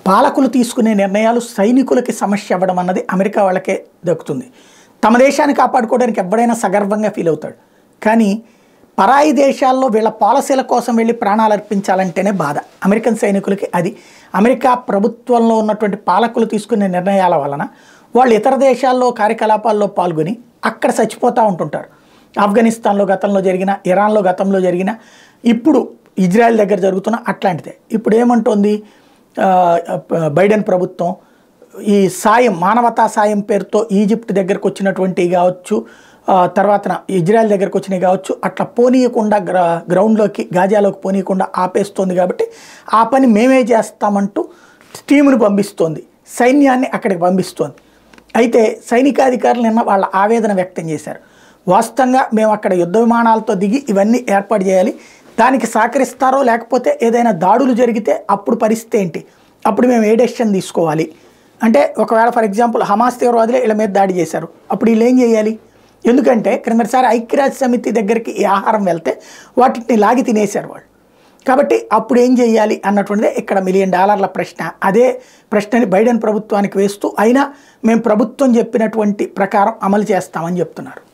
పాలకులు తీసుకునే నిర్ణయాలు సైనికులకి సమస్య అవ్వడం అన్నది అమెరికా వాళ్ళకే దక్కుతుంది తమ దేశాన్ని కాపాడుకోవడానికి ఎవడైనా సగర్వంగా ఫీల్ అవుతాడు కానీ పరాయి దేశాల్లో వీళ్ళ పాలసీల కోసం వెళ్ళి ప్రాణాలు అర్పించాలంటేనే బాధ అమెరికన్ సైనికులకి అది అమెరికా ప్రభుత్వంలో ఉన్నటువంటి పాలకులు తీసుకునే నిర్ణయాల వలన వాళ్ళు ఇతర దేశాల్లో కార్యకలాపాల్లో పాల్గొని అక్కడ చచ్చిపోతూ ఉంటుంటారు ఆఫ్ఘనిస్తాన్లో గతంలో జరిగిన ఇరాన్లో గతంలో జరిగిన ఇప్పుడు ఇజ్రాయెల్ దగ్గర జరుగుతున్న అట్లాంటిదే ఇప్పుడు ఏమంటోంది ఆ, బైడెన్ ప్రభుత్వం ఈ సాయం మానవతా సాయం పేరుతో ఈజిప్ట్ దగ్గరకు వచ్చినటువంటి కావచ్చు ఆ, తర్వాత ఇజ్రాయెల్ దగ్గరకు వచ్చినవి కావచ్చు అట్లా పోనీయకుండా గ్ర గ్రౌండ్లోకి గాజాలోకి పోనీయకుండా ఆపేస్తోంది కాబట్టి ఆ పని మేమే చేస్తామంటూ టీమును పంపిస్తోంది సైన్యాన్ని అక్కడికి పంపిస్తోంది అయితే సైనికాధికారులు నిన్న వాళ్ళ ఆవేదన వ్యక్తం చేశారు వాస్తవంగా మేము అక్కడ యుద్ధ విమానాలతో దిగి ఇవన్నీ ఏర్పాటు చేయాలి దానికి సహకరిస్తారో లేకపోతే ఏదైనా దాడులు జరిగితే అప్పుడు పరిస్థితి ఏంటి అప్పుడు మేము ఏ డెసిషన్ తీసుకోవాలి అంటే ఒకవేళ ఫర్ ఎగ్జాంపుల్ హమాస్ తీవ్రవాదులే వీళ్ళ మీద దాడి చేశారు అప్పుడు వీళ్ళు ఏం చేయాలి ఎందుకంటే క్రిందటిసారి ఐక్యరాజ్య సమితి దగ్గరికి ఈ ఆహారం వెళ్తే వాటిని లాగి తినేశారు వాళ్ళు కాబట్టి అప్పుడు ఏం చేయాలి అన్నటువంటిదే ఇక్కడ మిలియన్ డాలర్ల ప్రశ్న అదే ప్రశ్నని బైడెన్ ప్రభుత్వానికి వేస్తూ అయినా మేము ప్రభుత్వం చెప్పినటువంటి ప్రకారం అమలు చేస్తామని చెప్తున్నారు